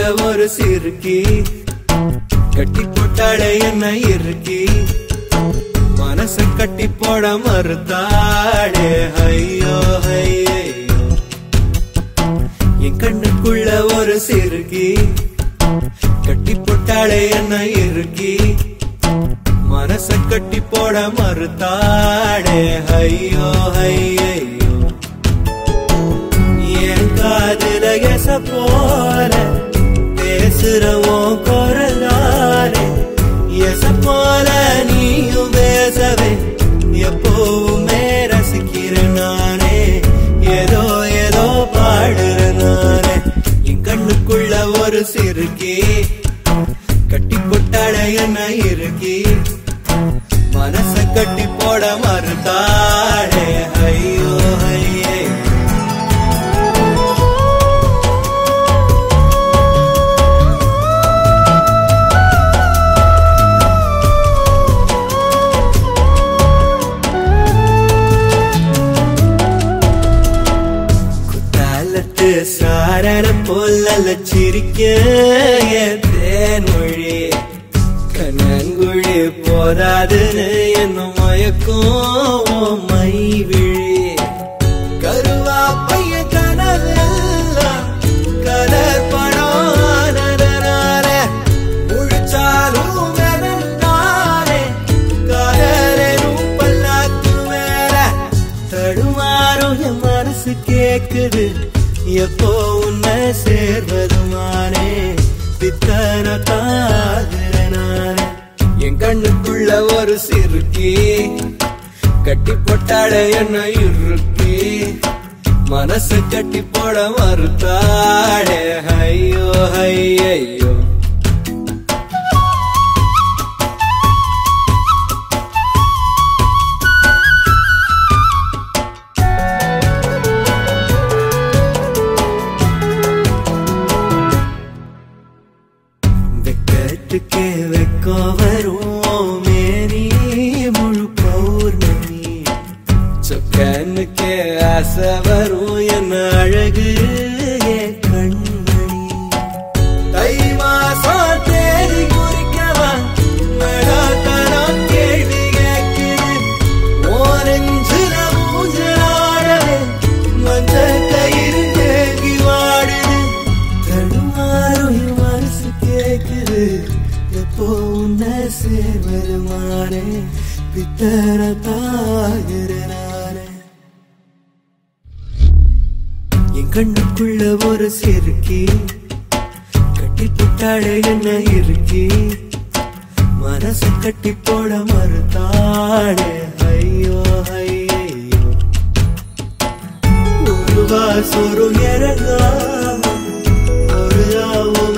ஒரு சிறுக்கி கட்டி போட்டாளே என்ன இருக்கி மனச கட்டி போட மறுத்தாளே ஐயோ ஐயோ என் கண்ணுக்குள்ள ஒரு சிறுக்கி கட்டி போட்டாளே என்ன இருக்கி மனச கட்டி போட மறுத்தாளே ஐயோ ஐயோ என் காதுல எச போல பேசுறவோம் குரலாலே எச போல நீயும் பேசவே எப்பவுமே ரசிக்கிறேன் நானே ஏதோ ஏதோ பாடுறேன் நானே என் கண்ணுக்குள்ள ஒரு சிறுக்கி கட்டி கொட்டாட என்ன இருக்கி மனச கட்டி போட மறுத்தாளே ஐயோ ஐயே குத்தாலத்து சாரர போல சிரிக்க என் தேன்மொழி கண்ணங்குழி போதாதுன்னு என்ன மயக்கும் உன் மை விழி கருவா பைய கனவெல்லாம் கலர் படம் ஆனதனாலே முழிச்சாலும் வெறுந்தானே காதலும் பல்லாக்கு மேல தடுமாறும் என் மனசு கேக்குது எப்போ உன்னை சேர்வதுமானே பித்தன தாகுற நானே என் கண்ணுக்குள்ள ஒரு சிறுக்கி கட்டி போட்டாட என்ன இருக்கி மனசு கட்டி போட மறுத்தாளே ஐயோ ஐயோ வெக்கத்துக்கே வெக்கம் வரும் மேனி முழு பௌர்ணமி சொக்கனுக்கே ஆசை வரும் என்ன அழகு என் கண்மணி தை மாசம் தேதி குறிக்கவா நடாத்தனம் கேள்வி கேட்குது ஓரஞ்சுல மூஞ்சலாடவே மஞ்ச கயிறு தேங்கி வாடுது தடுமாறும் என் மனசு கேக்குது எப்போ உன்னை சேர்வருமானே பித்தர தாகிற நானே என் கண்ணுக்குள்ள ஒரு சிறுக்கி கட்டி புட்டாடு என்ன இருக்கி மனசு கட்டி போட மறுத்தாடே ஐயோ ஐயோ ஒரு வாசொரு இறங்காம ஒரு நாள்